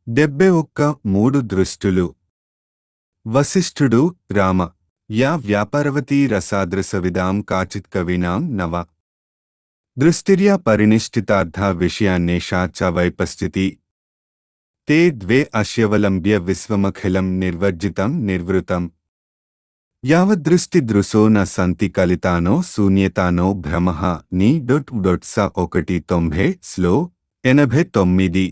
డెబ్బె ఒక్క మూడు దృష్టులు వశిష్ఠుడు రామ యా వ్యాపారవతీ రసాదృసవిదాం కాచిత్ కవీనాం నవ దృష్టిర్యా పరినిష్ఠితార్థ విషయాన్నేషా చ వైపస్థితి తే ద్వే అశ్యవలంబ్య విశ్వమఖిలం నిర్వర్జితం నిర్వృతం యావదృష్టిదృశో న సంతి కలితానో శూన్యతానో భ్రమ నీ డొట్ డొట్స ఒకటి తొంభై స్లో ఎనభై తొమ్మిది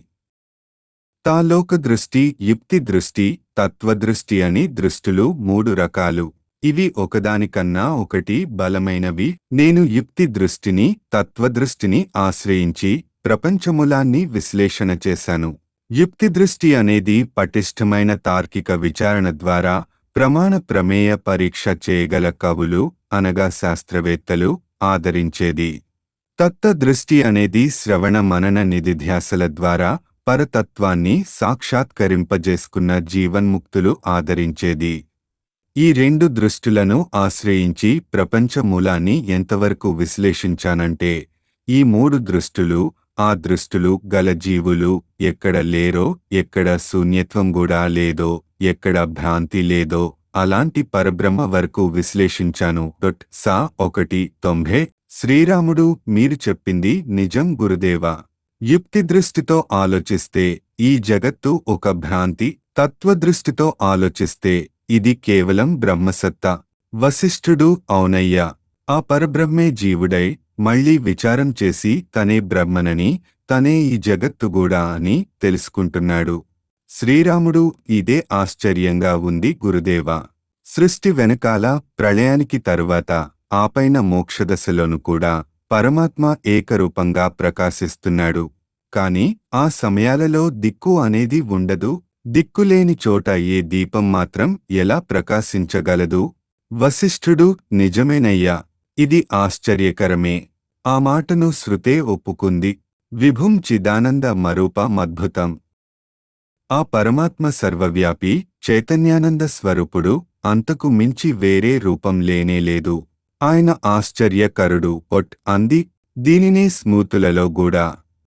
తాలోక దృష్టి యుక్తి దృష్టి తత్వదృష్టి అని దృష్టులు మూడు రకాలు ఇవి ఒకదానికన్నా ఒకటి బలమైనవి నేను యుక్తి దృష్టిని తత్వదృష్టిని ఆశ్రయించి ప్రపంచములాన్ని విశ్లేషణ చేశాను యుక్తి దృష్టి అనేది పటిష్టమైన తార్కిక విచారణ ద్వారా ప్రమాణ ప్రమేయ పరీక్ష చేయగల కవులు అనగా శాస్త్రవేత్తలు ఆదరించేది తత్వ దృష్టి అనేది శ్రవణ మనన నిధిధ్యాసల ద్వారా పరతత్వాన్ని సాక్షాత్కరింపజేసుకున్న జీవన్ముక్తులు ఆదరించేది ఈ రెండు దృష్టులను ఆశ్రయించి ప్రపంచ మూలాన్ని ఎంతవరకు విశ్లేషించానంటే ఈ మూడు దృష్టులు ఆ దృష్టులు గల జీవులు ఎక్కడ లేరో ఎక్కడ శూన్యత్వం కూడా లేదో ఎక్కడ భ్రాంతి లేదో అలాంటి పరబ్రహ్మ వరకు విశ్లేషించాను డొట్ సా ఒకటి తొంభై శ్రీరాముడు మీరు చెప్పింది నిజం గురుదేవా యుక్తి దృష్టితో ఆలోచిస్తే ఈ జగత్తు ఒక భ్రాంతి తత్వదృష్టితో ఆలోచిస్తే ఇది కేవలం బ్రహ్మసత్తా వశిష్ఠుడు అవునయ్యా ఆ పరబ్రహ్మే జీవుడై మళ్ళీ విచారం చేసి తనే బ్రహ్మనని తనే ఈ జగత్తు కూడా అని తెలుసుకుంటున్నాడు శ్రీరాముడు ఇదే ఆశ్చర్యంగా ఉంది గురుదేవా సృష్టి వెనకాల ప్రళయానికి తరువాత ఆపైన మోక్షదశలోను కూడా పరమాత్మ ఏకరూపంగా ప్రకాశిస్తున్నాడు కాని ఆ సమయాలలో దిక్కు అనేది ఉండదు దిక్కులేని చోట ఏ దీపం మాత్రం ఎలా ప్రకాశించగలదు వశిష్ఠుడు నిజమేనయ్యా ఇది ఆశ్చర్యకరమే ఆ మాటను శృతే ఒప్పుకుంది విభుం చిదానంద మరూప మద్భుతం ఆ పరమాత్మ సర్వవ్యాపి చైతన్యానంద స్వరూపుడు అంతకు మించి వేరే రూపం లేనేలేదు ఆయన ఆశ్చర్యకరుడు ఒట్ అంది దీనినే స్మూతులలో కూడా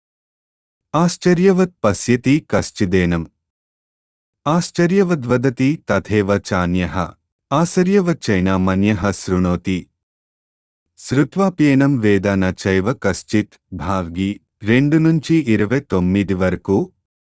ఆశ్చర్యవత్ పశ్యతి కశ్చిదేనం ఆశ్చర్యవద్వదతి తథేవ చాన్యః ఆశ్చర్యవచ్చైనా మన్యః శృణోతి శ్రుత్వాప్యేనం వేద న చైవ కశ్చిత్ భాగ్గి రెండు నుంచి ఇరవై తొమ్మిది వరకు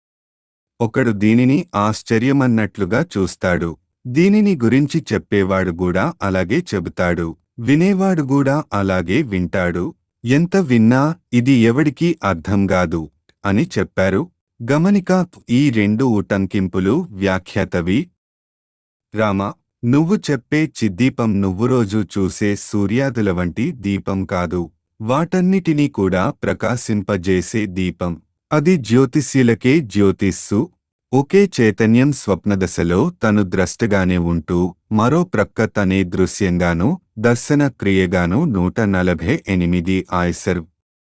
ఒకడు దీనిని ఆశ్చర్యమన్నట్లుగా చూస్తాడు దీనిని గురించి చెప్పేవాడు కూడా అలాగే చెబుతాడు వినేవాడు కూడా అలాగే వింటాడు ఎంత విన్నా ఇది ఎవడికీ అర్థం కాదు అని చెప్పారు గమనిక ఈ రెండు ఉటంకింపులు వ్యాఖ్యాతవి రామ నువ్వు చెప్పే చిద్దీపం నువ్వు రోజు చూసే సూర్యాదుల వంటి దీపం కాదు వాటన్నిటినీ కూడా ప్రకాశింపజేసే దీపం అది జ్యోతిష్యులకే జ్యోతిస్సు ఒకే చైతన్యం స్వప్నదశలో తను ద్రష్టగానే ఉంటూ మరో ప్రక్క తనే దృశ్యంగానూ దర్శన క్రియగానూ నూట నలభై ఎనిమిది ఆయసర్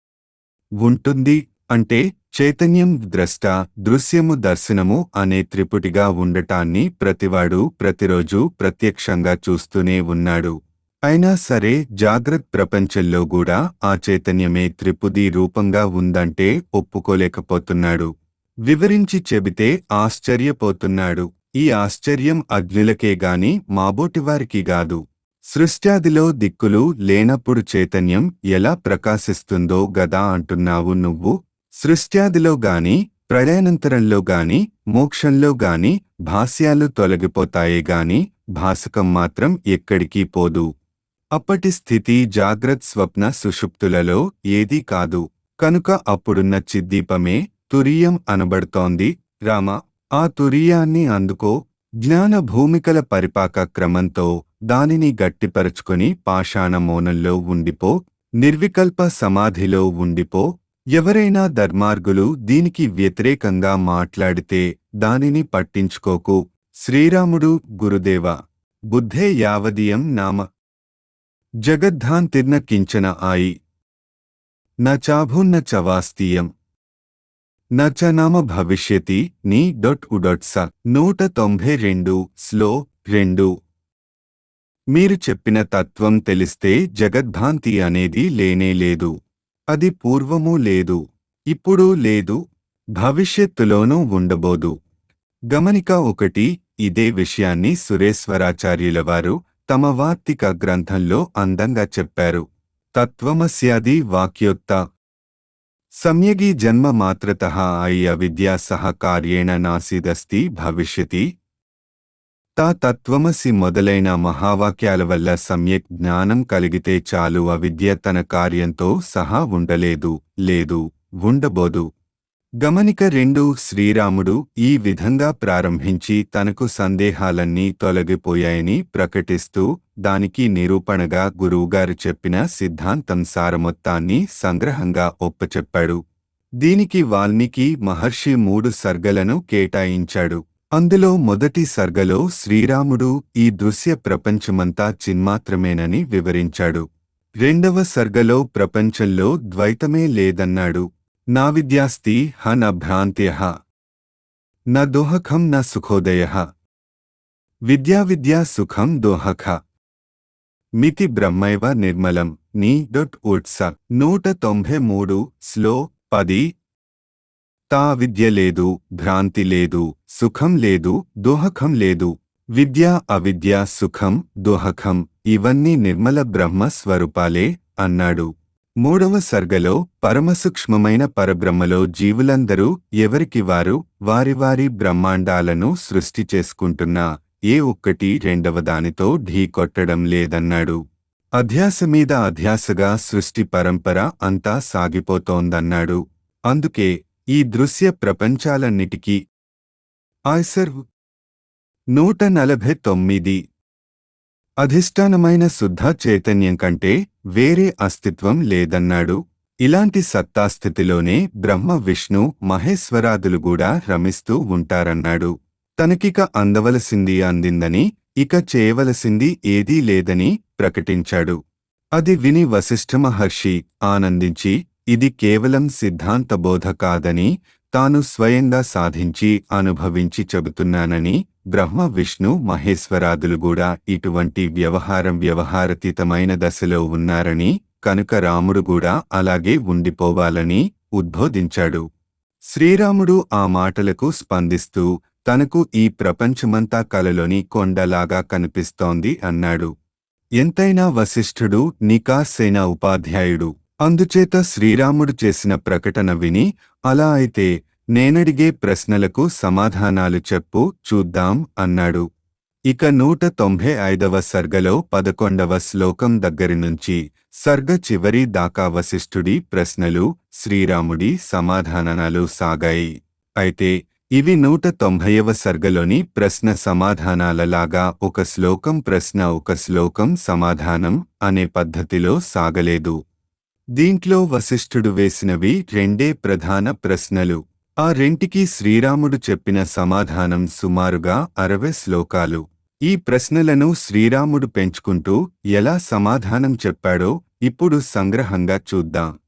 ఉంటుంది అంటే చైతన్యం ద్రష్ట దృశ్యము దర్శనము అనే త్రిపుటిగా ఉండటాన్ని ప్రతివాడు ప్రతిరోజు ప్రత్యక్షంగా చూస్తూనే ఉన్నాడు అయినా సరే జాగ్రత్త ప్రపంచంలో కూడా ఆ చైతన్యమే త్రిపుది రూపంగా ఉందంటే ఒప్పుకోలేకపోతున్నాడు వివరించి చెబితే ఆశ్చర్యపోతున్నాడు ఈ ఆశ్చర్యం అగ్నులకే గాని మాబోటివారికి గాదు సృష్ట్యాదిలో దిక్కులు లేనప్పుడు చైతన్యం ఎలా ప్రకాశిస్తుందో గదా అంటున్నావు నువ్వు సృష్ట్యాదిలో గాని ప్రళయానంతరంలో గాని మోక్షంలో గాని భాస్యాలు తొలగిపోతాయే గాని భాసకం మాత్రం ఎక్కడికి పోదు అప్పటి స్థితి జాగ్రత్ స్వప్న సుషుప్తులలో ఏదీ కాదు కనుక అప్పుడున్న చిద్దీపమే తురియం అనబడుతోంది రామ ఆ తురియాన్ని అందుకో జ్ఞాన భూమికల పరిపాక క్రమంతో దానిని గట్టిపరుచుకొని పాషాణ మౌనంలో ఉండిపో నిర్వికల్ప సమాధిలో ఉండిపో ఎవరైనా ధర్మార్గులు దీనికి వ్యతిరేకంగా మాట్లాడితే దానిని పట్టించుకోకు శ్రీరాముడు గురుదేవ బుద్ధే యావదీయం నామ జగద్ధాంతిర్న కించన ఆయి న చాభున్న చవాస్తీయం న చ నామ భవిష్యతి నీ డొట్ ఉడొట్స నూట తొంభై రెండు స్లో రెండు మీరు చెప్పిన తత్వం తెలిస్తే జగద్భాంతి అనేది లేనే లేదు అది పూర్వము లేదు ఇప్పుడు లేదు భవిష్యత్తులోనూ ఉండబోదు గమనిక ఒకటి ఇదే విషయాన్ని సురేశ్వరాచార్యుల వారు తమ వార్తిక గ్రంథంలో అందంగా చెప్పారు తత్వమస్యాది వాక్యోక్త సమ్యగి జన్మ మాత్రత ఐ అవిద్యా సహ కార్యేణ నాసిదస్తి భవిష్యతి తా తత్వమసి మొదలైన మహావాక్యాల వల్ల సమ్యక్ జ్ఞానం కలిగితే చాలు అవిద్య తన కార్యంతో సహా ఉండలేదు లేదు ఉండబోదు గమనిక రెండు శ్రీరాముడు ఈ విధంగా ప్రారంభించి తనకు సందేహాలన్నీ తొలగిపోయాయని ప్రకటిస్తూ దానికి నిరూపణగా గురువుగారు చెప్పిన సిద్ధాంతం సారమొత్తాన్ని సంగ్రహంగా ఒప్పచెప్పాడు దీనికి వాల్మీకి మహర్షి మూడు సర్గలను కేటాయించాడు అందులో మొదటి సర్గలో శ్రీరాముడు ఈ దృశ్య ప్రపంచమంతా చిన్మాత్రమేనని వివరించాడు రెండవ సర్గలో ప్రపంచంలో ద్వైతమే లేదన్నాడు నా విద్యాస్తి హ న భ్రాంత్య న దోహకం న సుఖోదయ విద్యా విద్యా సుఖం దోహక మితి బ్రహ్మైవ నిర్మలం నీ డొట్ ఉట్స నూట తొంభై మూడు స్లో పది తా విద్య లేదు భ్రాంతి లేదు సుఖం లేదు దోహకం లేదు విద్య అవిద్య సుఖం దోహకం ఇవన్నీ నిర్మల బ్రహ్మ స్వరూపాలే అన్నాడు మూడవ సర్గలో పరమసూక్ష్మమైన పరబ్రహ్మలో జీవులందరూ ఎవరికి వారు వారి వారి బ్రహ్మాండాలను సృష్టి చేసుకుంటున్నా ఏ ఒక్కటి రెండవ దానితో ఢీకొట్టడం లేదన్నాడు అధ్యాస మీద అధ్యాసగా సృష్టి పరంపర అంతా సాగిపోతోందన్నాడు అందుకే ఈ దృశ్య ప్రపంచాలన్నిటికీ ఆయ్సర్ నూట నలభై తొమ్మిది అధిష్టానమైన శుద్ధ చైతన్యం కంటే వేరే అస్తిత్వం లేదన్నాడు ఇలాంటి సత్తాస్థితిలోనే బ్రహ్మ విష్ణు మహేశ్వరాదులు కూడా రమిస్తూ ఉంటారన్నాడు తనకిక అందవలసింది అందిందని ఇక చేయవలసింది ఏదీ లేదని ప్రకటించాడు అది విని వశిష్ఠ మహర్షి ఆనందించి ఇది కేవలం సిద్ధాంత బోధ కాదని తాను స్వయంగా సాధించి అనుభవించి చెబుతున్నానని బ్రహ్మ విష్ణు మహేశ్వరాదులు కూడా ఇటువంటి వ్యవహారం వ్యవహారతీతమైన దశలో ఉన్నారని కనుక రాముడు కూడా అలాగే ఉండిపోవాలని ఉద్బోధించాడు శ్రీరాముడు ఆ మాటలకు స్పందిస్తూ తనకు ఈ ప్రపంచమంతా కలలోని కొండలాగా కనిపిస్తోంది అన్నాడు ఎంతైనా వశిష్ఠుడు నికాసైన ఉపాధ్యాయుడు అందుచేత శ్రీరాముడు చేసిన ప్రకటన విని అలా అయితే నేనడిగే ప్రశ్నలకు సమాధానాలు చెప్పు చూద్దాం అన్నాడు ఇక నూట తొంభై ఐదవ సర్గలో పదకొండవ శ్లోకం దగ్గరి నుంచి సర్గ చివరి దాకా వశిష్ఠుడి ప్రశ్నలు శ్రీరాముడి సమాధానాలు సాగాయి అయితే ఇవి నూట తొంభైవ సర్గలోని ప్రశ్న సమాధానాలలాగా ఒక శ్లోకం ప్రశ్న ఒక శ్లోకం సమాధానం అనే పద్ధతిలో సాగలేదు దీంట్లో వశిష్ఠుడు వేసినవి రెండే ప్రధాన ప్రశ్నలు ఆ రెంటికి శ్రీరాముడు చెప్పిన సమాధానం సుమారుగా అరవై శ్లోకాలు ఈ ప్రశ్నలను శ్రీరాముడు పెంచుకుంటూ ఎలా సమాధానం చెప్పాడో ఇప్పుడు సంగ్రహంగా చూద్దాం